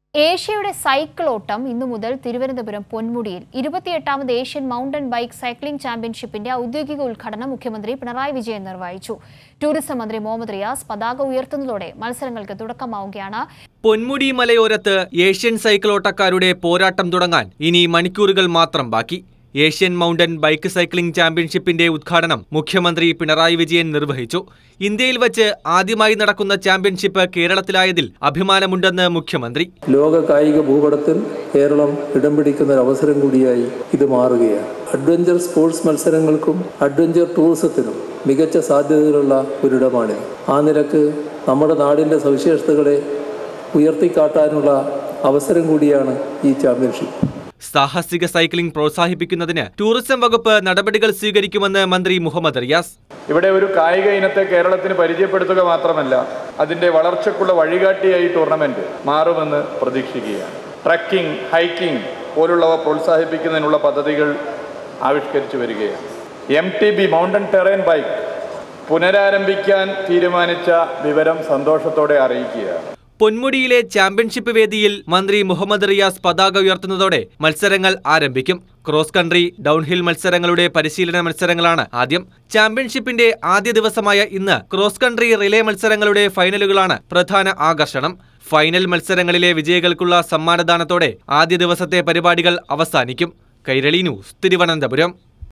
ഏഷ്യയുടെ cycle ഓട്ടം ഇന്നു മുതൽ തിരുവനന്തപുരം പൊന്മുടിയിൽ ഇരുപത്തിയെട്ടാമത് ഏഷ്യൻ മൗണ്ടൻ ബൈക്ക് സൈക്ലിംഗ് ചാമ്പ്യൻഷിപ്പിന്റെ ഔദ്യോഗിക ഉദ്ഘാടനം മുഖ്യമന്ത്രി പിണറായി വിജയൻ നിർവഹിച്ചു ടൂറിസം മന്ത്രി മുഹമ്മദ് റിയാസ് പതാക ഉയർത്തുന്നതോടെ മത്സരങ്ങൾക്ക് തുടക്കമാവുകയാണ് പൊന്മുടി മലയോരത്ത് ഏഷ്യൻ സൈക്കിളോട്ടക്കാരുടെ പോരാട്ടം തുടങ്ങാൻ ഇനി മണിക്കൂറുകൾ മാത്രം ബാക്കി ഏഷ്യൻ മൗണ്ടൻ ബൈക്ക് സൈക്ലിംഗ് ചാമ്പ്യൻഷിപ്പിന്റെ ഉദ്ഘാടനം മുഖ്യമന്ത്രി പിണറായി വിജയൻ നിർവഹിച്ചു ഇന്ത്യയിൽ വച്ച് ആദ്യമായി നടക്കുന്ന ചാമ്പ്യൻഷിപ്പ് കേരളത്തിലായതിൽ അഭിമാനമുണ്ടെന്ന് മുഖ്യമന്ത്രി ലോക കായിക ഭൂപടത്തിൽ കേരളം ഇടം പിടിക്കുന്ന ഒരു അവസരം കൂടിയായി ഇത് മാറുകയാണ് അഡ്വഞ്ചർ സ്പോർട്സ് മത്സരങ്ങൾക്കും അഡ്വഞ്ചർ ടൂറിസത്തിനും മികച്ച സാധ്യതകളുള്ള ഒരിടമാണിത് ആ നിലക്ക് നമ്മുടെ നാടിൻ്റെ സവിശേഷതകളെ ഉയർത്തിക്കാട്ടാനുള്ള അവസരം കൂടിയാണ് ഈ ചാമ്പ്യൻഷിപ്പ് സാഹസിക സൈക്ലിംഗ് പ്രോത്സാഹിപ്പിക്കുന്നതിന് ടൂറിസം വകുപ്പ് നടപടികൾ സ്വീകരിക്കുമെന്ന് മന്ത്രി മുഹമ്മദ് റിയാസ് ഇവിടെ ഒരു കായിക ഇനത്തെ കേരളത്തിന് പരിചയപ്പെടുത്തുക മാത്രമല്ല അതിൻ്റെ വളർച്ചയ്ക്കുള്ള വഴികാട്ടിയായി ടൂർണമെന്റ് മാറുമെന്ന് പ്രതീക്ഷിക്കുകയാണ് ട്രക്കിംഗ് ഹൈക്കിംഗ് പോലുള്ളവ പ്രോത്സാഹിപ്പിക്കുന്നതിനുള്ള പദ്ധതികൾ ആവിഷ്കരിച്ചു വരികയാണ് M T B mountain terrain bike പുനരാരംഭിക്കാൻ തീരുമാനിച്ച വിവരം സന്തോഷത്തോടെ അറിയിക്കുകയാണ് പൊന്മുടിയിലെ ചാമ്പ്യൻഷിപ്പ് വേദിയിൽ മന്ത്രി മുഹമ്മദ് റിയാസ് പതാക ഉയർത്തുന്നതോടെ മത്സരങ്ങൾ ആരംഭിക്കും ക്രോസ് കൺട്രി ഡൗൺഹിൽ മത്സരങ്ങളുടെ പരിശീലന മത്സരങ്ങളാണ് ആദ്യം ചാമ്പ്യൻഷിപ്പിന്റെ ആദ്യ ദിവസമായ ഇന്ന് ക്രോസ് കൺട്രി റിലേ മത്സരങ്ങളുടെ ഫൈനലുകളാണ് പ്രധാന ആകർഷണം ഫൈനൽ മത്സരങ്ങളിലെ വിജയികൾക്കുള്ള സമ്മാനദാനത്തോടെ ആദ്യ ദിവസത്തെ പരിപാടികൾ അവസാനിക്കും കൈരളി ന്യൂസ് തിരുവനന്തപുരം